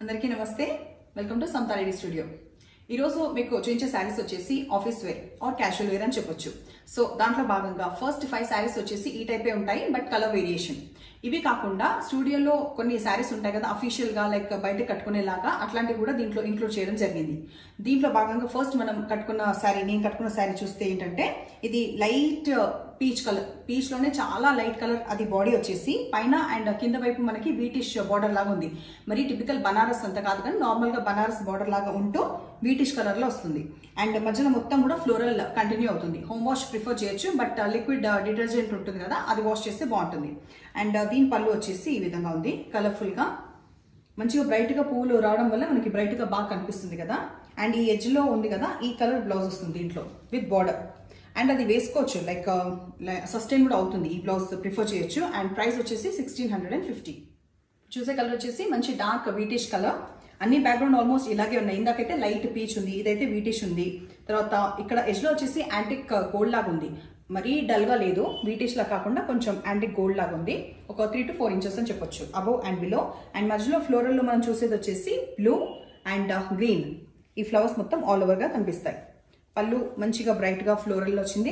అందరికీ నమస్తే welcome to Santha Reddy studio ఈరోజు మీకు చూపించే శారీస్ వచ్చేసి office wear or casual wear అని చెప్పొచ్చు సో దాంట్లో భాగంగా ఫస్ట్ ఫైవ్ శారీస్ వచ్చేసి ఈ టైపే ఉంటాయి బట్ కలర్ వేరియేషన్ ఇవి కాకుండా స్టూడియోలో కొన్ని శారీస్ ఉంటాయి కదా అఫీషియల్ గా లైక్ బయట కట్టుకునేలాగా అట్లాంటివి కూడా దీంట్లో ఇంక్లూడ్ చేయడం జరిగింది దీంట్లో భాగంగా ఫస్ట్ మనం కట్టుకున్న శారీ నేను కట్టుకున్న శారీ చూస్తే ఏంటంటే ఇది లైట్ పీచ్ కలర్ పీచ్ లోనే చాలా లైట్ కలర్ అది బాడీ వచ్చేసి పైన అండ్ కింద వైపు మనకి వీటిష్ బార్డర్ లాగా ఉంది మరి టిపికల్ బనారస్ అంత కాదు కానీ నార్మల్ గా బనారస్ బార్డర్ లాగా ఉంటూ వీటిష్ కలర్ లో వస్తుంది అండ్ మధ్యలో మొత్తం కూడా ఫ్లోరల్ కంటిన్యూ అవుతుంది హోమ్ వాష్ ప్రిఫర్ చేయొచ్చు బట్ లిక్విడ్ డిటర్జెంట్ ఉంటుంది కదా అది వాష్ చేస్తే బాగుంటుంది అండ్ దీని పళ్ళు వచ్చేసి ఈ విధంగా ఉంది కలర్ఫుల్ గా మంచిగా బ్రైట్ గా పువ్వులు రావడం వల్ల మనకి బ్రైట్ గా బాగా కనిపిస్తుంది కదా అండ్ ఈ ఎడ్జ్ లో ఉంది కదా ఈ కలర్ బ్లౌజ్ వస్తుంది దీంట్లో విత్ బార్డర్ అండ్ అది వేసుకోవచ్చు లైక్ సస్టైన్ కూడా అవుతుంది ఈ బ్లౌజ్ ప్రిఫర్ చేయొచ్చు అండ్ ప్రైస్ వచ్చేసి సిక్స్టీన్ హండ్రెడ్ అండ్ ఫిఫ్టీ చూసే కలర్ వచ్చేసి మంచి డార్క్ వీటిష్ కలర్ అన్ని బ్యాక్గ్రౌండ్ ఆల్మోస్ట్ ఇలాగే ఉన్నాయి ఇందాకైతే లైట్ పీచ్ ఉంది ఇదైతే వీటిష్ ఉంది తర్వాత ఇక్కడ ఎడ్జ్ లో వచ్చేసి యాంటిక్ గోల్డ్ లాగా ఉంది మరీ డల్ గా లేదు వీటిష్ లా కాకుండా కొంచెం యాంటిక్ గోల్డ్ లాగా ఉంది ఒక త్రీ టు ఫోర్ ఇంచెస్ అని చెప్పొచ్చు అబౌవ్ అండ్ బిలో అండ్ మధ్యలో ఫ్లోరల్ లో మనం చూసేది వచ్చేసి బ్లూ అండ్ గ్రీన్ ఈ ఫ్లవర్స్ మొత్తం ఆల్ ఓవర్ గా కనిపిస్తాయి పళ్ళు మంచిగా బ్రైట్ గా ఫ్లోరల్ వచ్చింది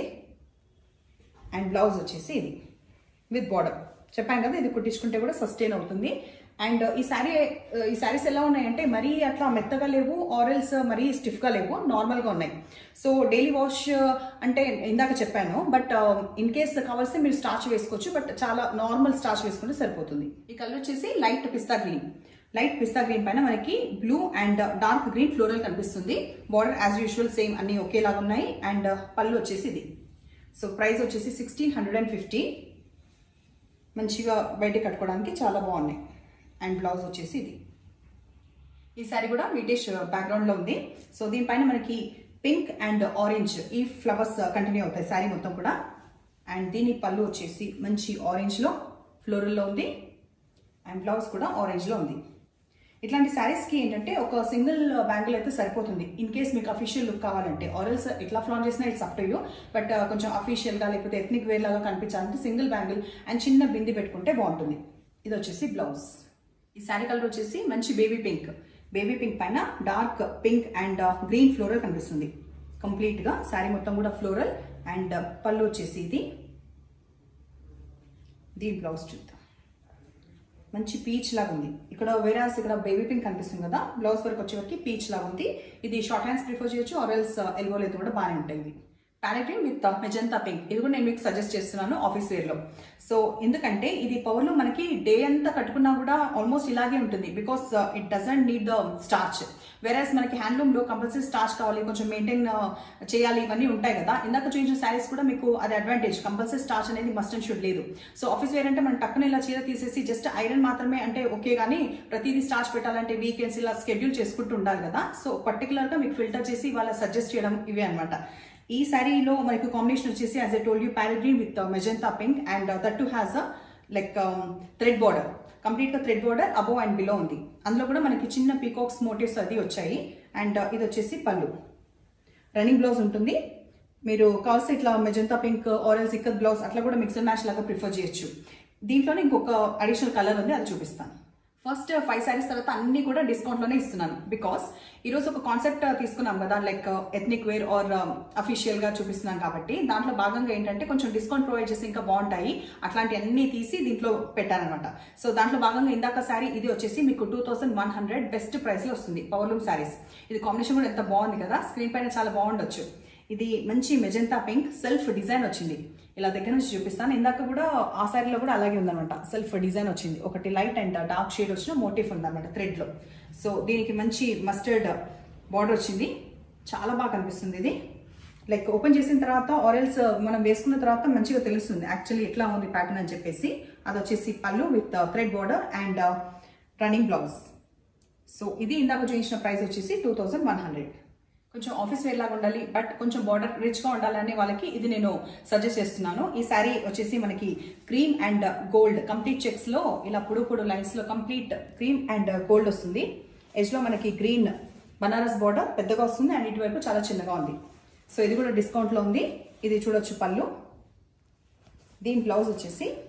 అండ్ బ్లౌజ్ వచ్చేసి ఇది విత్ బార్డర్ చెప్పాను కదా ఇది కుట్టించుకుంటే కూడా సస్టైన్ అవుతుంది అండ్ ఈ శారీ ఈ శారీస్ ఎలా ఉన్నాయంటే మరీ అట్లా మెత్తగా లేవు ఆరల్స్ మరీ స్టిఫ్గా లేవు నార్మల్గా ఉన్నాయి సో డైలీ వాష్ అంటే ఇందాక చెప్పాను బట్ ఇన్ కేస్ కావాల్సి మీరు స్టార్చ్ వేసుకోవచ్చు బట్ చాలా నార్మల్ స్టార్చ్ వేసుకుంటే సరిపోతుంది ఈ కలర్ వచ్చేసి light pista green light pista green పైన మనకి blue and dark green floral కనిపిస్తుంది బార్డర్ యాజ్ యూజువల్ సేమ్ అన్ని ఒకేలాగా ఉన్నాయి అండ్ పళ్ళు వచ్చేసి ఇది సో ప్రైస్ వచ్చేసి సిక్స్టీన్ హండ్రెడ్ అండ్ ఫిఫ్టీ మంచిగా బయట కట్టుకోవడానికి చాలా బాగున్నాయి అండ్ బ్లౌజ్ వచ్చేసి ఇది ఈ సారీ కూడా వీటిష్ బ్యాక్గ్రౌండ్లో ఉంది సో దీనిపైన మనకి పింక్ అండ్ ఆరెంజ్ ఈ ఫ్లవర్స్ కంటిన్యూ అవుతాయి శారీ మొత్తం కూడా అండ్ దీని పళ్ళు వచ్చేసి మంచి ఆరెంజ్లో ఫ్లోరల్లో ఉంది అండ్ బ్లౌజ్ కూడా ఆరెంజ్లో ఉంది ఇట్లాంటి శారీస్కి ఏంటంటే ఒక సింగిల్ బ్యాంగిల్ అయితే సరిపోతుంది ఇన్ కేస్ మీకు అఫీషియల్ లుక్ కావాలంటే ఆరల్స్ ఎట్లా ఫ్లాన్ చేసినా it's up to you but కొంచెం అఫీషియల్గా లేకపోతే ఎథ్నిక్ వేర్ లాగా కనిపించాలంటే సింగిల్ బ్యాంగిల్ అండ్ చిన్న బింది పెట్టుకుంటే బాగుంటుంది ఇది వచ్చేసి బ్లౌజ్ ఈ శారీ కలర్ వచ్చేసి మంచి బేబీ పింక్ బేబీ పింక్ పైన dark pink and green floral కనిపిస్తుంది కంప్లీట్గా శారీ మొత్తం కూడా ఫ్లోరల్ అండ్ పళ్ళు వచ్చేసి ఇది దీని బ్లౌజ్ చూద్దాం మంచి పీచ్ లాగా ఉంది ఇక్కడ వేరాస్ ఇక్కడ బేబీ పింక్ కనిపిస్తుంది కదా బ్లౌజ్ వర్క్ వచ్చేవరకు పీచ్ లాగా ఉంది ఇది షార్ట్ హ్యాండ్స్ ప్రిఫర్ చేయొచ్చు ఆర్ఎల్స్ ఎల్బో లేదు కూడా బాగానే ఉంటాయి ఇవి ప్యారెటిన్ విత్ మెజంతా పింక్ ఇది కూడా నేను మీకు సజెస్ట్ చేస్తున్నాను ఆఫీస్ వేర్లో సో ఎందుకంటే ఇది పవర్లో మనకి డే అంతా కట్టుకున్నా కూడా ఆల్మోస్ట్ ఇలాగే ఉంటుంది because it doesn't need the starch whereas మనకి హ్యాండ్లూమ్లో కంపల్సరీ స్టార్చ్ కావాలి కొంచెం మెయింటైన్ చేయాలి ఇవన్నీ ఉంటాయి కదా ఇందాక చూపించిన శారీస్ కూడా మీకు అది అడ్వాంటేజ్ కంపల్సరీ స్టార్చ్ అనేది మస్ట్ అండ్ షుడ్ లేదు సో ఆఫీస్ వేర్ అంటే మనం టక్కున ఇలా చీర తీసేసి జస్ట్ ఐరన్ మాత్రమే అంటే ఓకే కానీ ప్రతిదీ స్టార్చ్ పెట్టాలంటే వీకెండ్స్ ఇలా షెడ్యూల్ చేసుకుంటూ ఉండాలి కదా సో పర్టికులర్గా మీకు ఫిల్టర్ చేసి వాళ్ళ సజెస్ట్ చేయడం ఇవే అనమాట ఈ శారీలో మనకు కాంబినేషన్ వచ్చేసి as I told you parrot green with magenta pink and that too has a like thread border కంప్లీట్గా thread border above and below ఉంది అందులో కూడా మనకి చిన్న పీకాక్స్ మోటివ్స్ అది వచ్చాయి అండ్ ఇది వచ్చేసి పళ్ళు రన్నింగ్ బ్లౌజ్ ఉంటుంది మీరు కావాల్సి ఇట్లా magenta pink orange ikat blouse అట్లా కూడా మిక్సర్ మ్యాచ్ లాగా ప్రిఫర్ చేయొచ్చు దీంట్లోనే ఇంకొక అడిషనల్ కలర్ ఉంది అది చూపిస్తాను ఫస్ట్ ఫైవ్ శారీస్ తర్వాత అన్ని కూడా డిస్కౌంట్లోనే ఇస్తున్నాను బికాస్ ఈరోజు ఒక కాన్సెప్ట్ తీసుకున్నాం కదా లైక్ ఎథ్నిక్ వేర్ ఆర్ అఫీషియల్గా చూపిస్తున్నాం కాబట్టి దాంట్లో భాగంగా ఏంటంటే కొంచెం డిస్కౌంట్ ప్రొవైడ్ చేసి ఇంకా బాగుంటాయి అట్లాంటి అన్ని తీసి దీంట్లో పెట్టానమాట సో దాంట్లో భాగంగా ఇందాక శారీ ఇది వచ్చేసి మీకు two thousand one hundred best ప్రైస్లో వస్తుంది పవర్లూమ్ శారీస్ ఇది కాంబినేషన్ కూడా ఎంత బాగుంది కదా స్క్రీన్ పైన చాలా బాగుండొచ్చు ఇది మంచి మెజంతా పింక్ సెల్ఫ్ డిజైన్ వచ్చింది ఇలా దగ్గర నుంచి చూపిస్తాను ఇందాక కూడా ఆ శారీలో కూడా అలాగే ఉందన్నమాట సెల్ఫ్ డిజైన్ వచ్చింది ఒకటి లైట్ అండ్ డార్క్ షేడ్ వచ్చిన మోటిఫ్ ఉందన్నమాట థ్రెడ్లో సో దీనికి మంచి మస్టర్డ్ బార్డర్ వచ్చింది చాలా బాగా కనిపిస్తుంది ఇది లైక్ ఓపెన్ చేసిన తర్వాత ఆరెల్స్ మనం వేసుకున్న తర్వాత మంచిగా తెలుస్తుంది యాక్చువల్లీ ఎట్లా ఉంది ప్యాటర్న్ అని చెప్పేసి అది వచ్చేసి pallu with thread border and running blouse so ఇది ఇందాక చూపించిన ప్రైస్ వచ్చేసి టూ థౌజండ్ వన్ హండ్రెడ్ కొంచెం ఆఫీస్ వేర్ లాగా ఉండాలి బట్ కొంచెం బార్డర్ రిచ్గా ఉండాలనే వాళ్ళకి ఇది నేను సజెస్ట్ చేస్తున్నాను ఈ శారీ వచ్చేసి మనకి క్రీమ్ అండ్ గోల్డ్ కంప్లీట్ చెక్స్లో ఇలా పొడు పొడు లైన్స్లో కంప్లీట్ క్రీమ్ అండ్ గోల్డ్ వస్తుంది ఎజ్లో మనకి గ్రీన్ బనారస్ బార్డర్ పెద్దగా వస్తుంది అండ్ ఇటువైపు చాలా చిన్నగా ఉంది సో ఇది కూడా డిస్కౌంట్లో ఉంది ఇది చూడొచ్చు పళ్ళు దీని బ్లౌజ్ వచ్చేసి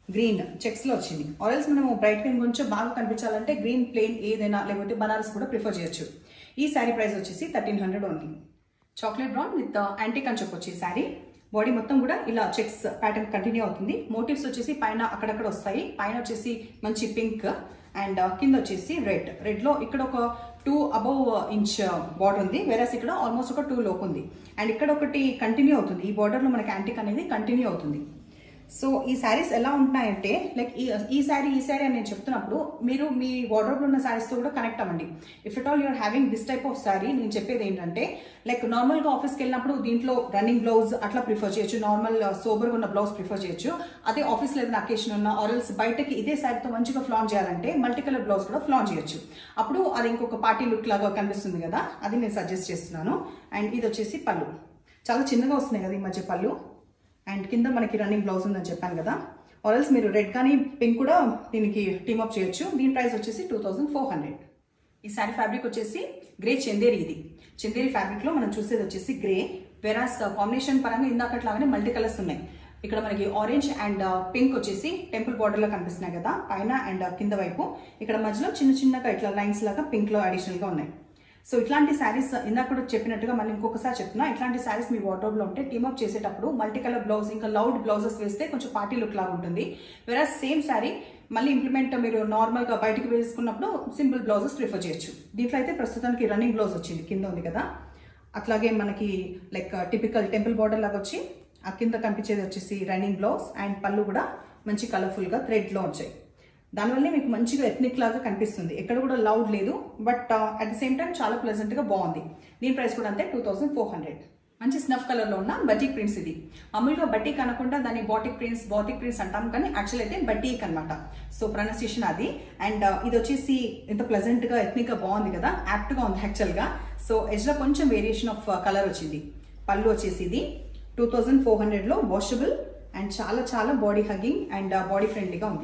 గ్రీన్ చెక్స్ లో వచ్చింది ఆరెల్స్ మనము బ్రైట్ గ్రీన్ కొంచెం బాగా కనిపించాలంటే గ్రీన్ ప్లెయిన్ ఏదైనా లేకపోతే బనారస్ కూడా ప్రిఫర్ చేయొచ్చు ఈ శారీ ప్రైస్ వచ్చేసి thirteen hundred only chocolate brown with antique అని చెప్పొచ్చు ఈ శారీ బాడీ మొత్తం కూడా ఇలా చెక్స్ ప్యాటర్న్ కంటిన్యూ అవుతుంది మోటివ్స్ వచ్చేసి పైన అక్కడక్కడ వస్తాయి పైన వచ్చేసి మంచి పింక్ అండ్ కింద వచ్చేసి రెడ్ రెడ్ లో ఇక్కడ ఒక టూ అబౌవ్ ఇంచ్ బార్డర్ ఉంది వేరేస్ ఇక్కడ ఆల్మోస్ట్ ఒక టూ లోపు ఉంది అండ్ ఇక్కడ ఒకటి కంటిన్యూ అవుతుంది ఈ బార్డర్ లో మనకి యాంటిక్ అనేది కంటిన్యూ అవుతుంది సో ఈ శారీస్ ఎలా ఉంటున్నాయంటే లైక్ ఈ ఈ శారీ ఈ శారీ అని నేను చెప్తున్నప్పుడు మీరు మీ వార్డ్రోబ్లో ఉన్న శారీస్తో కూడా కనెక్ట్ అవ్వండి if at all you're having this type of sari నేను చెప్పేది ఏంటంటే లైక్ నార్మల్గా ఆఫీస్కి వెళ్ళినప్పుడు దీంట్లో రన్నింగ్ బ్లౌజ్ అట్లా ప్రిఫర్ చేయొచ్చు నార్మల్ సోబర్గా ఉన్న బ్లౌజ్ ప్రిఫర్ చేయొచ్చు అదే ఆఫీస్లో ఏదైనా అకేషన్ ఉన్న ఆరల్స్ బయటకి ఇదే శారీతో మంచిగా ఫ్లాన్ చేయాలంటే మల్టీ కలర్ బ్లౌజ్ కూడా ఫ్లాన్ చేయొచ్చు అప్పుడు అది ఇంకొక పార్టీ లుక్ లాగా కనిపిస్తుంది కదా అది నేను సజెస్ట్ చేస్తున్నాను అండ్ ఇది వచ్చేసి పళ్ళు చాలా చిన్నగా వస్తున్నాయి కదా ఈ మధ్య పళ్ళు అండ్ కింద మనకి రన్నింగ్ బ్లౌజ్ ఉందని చెప్పాను కదా ఆర్ఎల్స్ మీరు రెడ్ కానీ పింక్ కూడా దీనికి టీమప్ చేయొచ్చు దీని ప్రైస్ వచ్చేసి టూ థౌసండ్ ఫోర్ హండ్రెడ్ ఈ శారీ ఫ్యాబ్రిక్ వచ్చేసి గ్రే చందేరి ఇది చందేరి ఫ్యాబ్రిక్ లో మనం చూసేది వచ్చేసి గ్రే వెరాస్ కాంబినేషన్ పరంగా ఇందాకట్లాగానే మల్టీ కలర్స్ ఉన్నాయి ఇక్కడ మనకి ఆరెంజ్ అండ్ పింక్ వచ్చేసి టెంపుల్ బార్డర్ లో కనిపిస్తున్నాయి కదా పైన అండ్ కింద వైపు ఇక్కడ మధ్యలో చిన్న చిన్నగా ఇట్లా లైన్స్ లాగా పింక్ లో అడిషనల్ గా ఉన్నాయి సో ఇట్లాంటి శారీస్ ఇందాక కూడా చెప్పినట్టుగా మళ్ళీ ఇంకొకసారి చెప్తున్నా ఇట్లాంటి శారీస్ మీ వార్డ్రోబ్ లో ఉంటే టీమప్ చేసేటప్పుడు మల్టీ కలర్ బ్లౌజ్ ఇంకా లౌడ్ బ్లౌజెస్ వేస్తే కొంచెం పార్టీ లుక్ లాగా ఉంటుంది వేరే సేమ్ శారీ మళ్ళీ ఇంప్లిమెంట్ మీరు నార్మల్ గా బయటకు వేసుకున్నప్పుడు సింపుల్ బ్లౌజెస్ ప్రిఫర్ చేయొచ్చు దీంట్లో అయితే ప్రస్తుతానికి రన్నింగ్ బ్లౌజ్ వచ్చింది కింద ఉంది కదా అట్లాగే మనకి లైక్ టిపికల్ టెంపుల్ బార్డర్ లాగా వచ్చి ఆ కింద కనిపించేది వచ్చేసి రన్నింగ్ బ్లౌజ్ అండ్ పళ్ళు కూడా మంచి కలర్ఫుల్ గా థ్రెడ్ లో వచ్చాయి దానివల్లే మీకు మంచిగా ఎథ్నిక్ లాగా కనిపిస్తుంది ఎక్కడ కూడా లౌడ్ లేదు but at the same time చాలా ప్లెజెంట్ గా బాగుంది దీని ప్రైస్ కూడా అంతే టూ థౌసండ్ ఫోర్ హండ్రెడ్ మంచి స్నఫ్ కలర్ లో ఉన్న బటిక్ ప్రింట్స్ ఇది మామూలుగా బటిక్ అనకుండా దాన్ని బాటిక్ ప్రింట్స్ బాటిక్ ప్రింట్స్ అంటాం కానీ యాక్చువల్ అయితే బటీక్ అనమాట సో ప్రొనౌన్సియేషన్ అది అండ్ ఇది వచ్చేసి ఎంత ప్లెజెంట్ గా ఎథ్నిక్ గా బాగుంది కదా యాప్ట్ గా ఉంది యాక్చువల్ గా సో ఎడ్జ్ లో కొంచెం వేరియేషన్ ఆఫ్ కలర్ వచ్చింది పళ్ళు వచ్చేసి ఇది టూ థౌజండ్ ఫోర్ హండ్రెడ్ లో వాషబుల్ అండ్ చాలా చాలా బాడీ హగ్గింగ్ అండ్ బాడీ ఫ్రెండ్లీగా ఉంది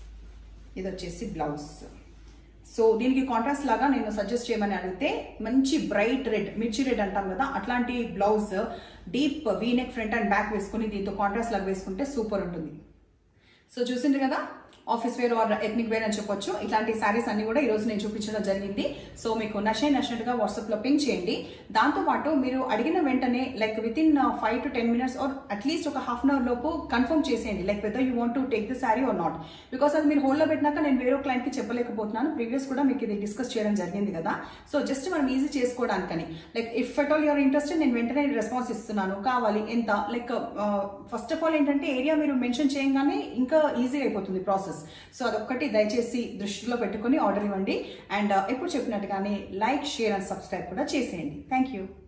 ఇది వచ్చేసి బ్లౌజ్ సో దీనికి కాంట్రాస్ట్ లాగా నేను సజెస్ట్ చేయమని అడిగితే మంచి బ్రైట్ రెడ్ మిర్చి రెడ్ అంటాం కదా అట్లాంటి blouse deep V neck front and back వేసుకుని దీంతో కాంట్రాస్ట్ లాగా వేసుకుంటే సూపర్ ఉంటుంది సో చూసిండ్రు కదా office wear or ethnic wear అని చెప్పొచ్చు ఇట్లాంటి శారీస్ అన్ని కూడా ఈ రోజు నేను చూపించడం జరిగింది సో మీకు నచ్చే నచ్చినట్టుగా వాట్సాప్ లో పింక్ చేయండి దాంతో పాటు మీరు అడిగిన వెంటనే like within five to ten minutes or at least ఒక హాఫ్ అన్ అవర్ లోపు కన్ఫర్మ్ చేసేయండి like whether you want to take the sari or not because అది మీరు హోల్డ్ లో పెట్టినాక నేను వేరే క్లయింట్ కి చెప్పలేకపోతున్నాను ప్రీవియస్ కూడా మీకు ఇది డిస్కస్ చేయడం జరిగింది కదా సో జస్ట్ మనం ఈజీ చేసుకోవడానికని like if at all your interested నేను వెంటనే రెస్పాన్స్ ఇస్తున్నాను కావాలి ఎంత లైక్ ఫస్ట్ ఆఫ్ ఆల్ ఏంటంటే ఏరియా మీరు మెన్షన్ చేయగానే ఇంకా ఈజీ అయిపోతుంది ప్రాసెస్ సో అదొక్కటి దయచేసి దృష్టిలో పెట్టుకొని ఆర్డర్ ఇవ్వండి అండ్ ఎప్పుడు చెప్పినట్టుగానే లైక్ షేర్ అండ్ సబ్స్క్రైబ్ కూడా చేసేయండి థ్యాంక్ యూ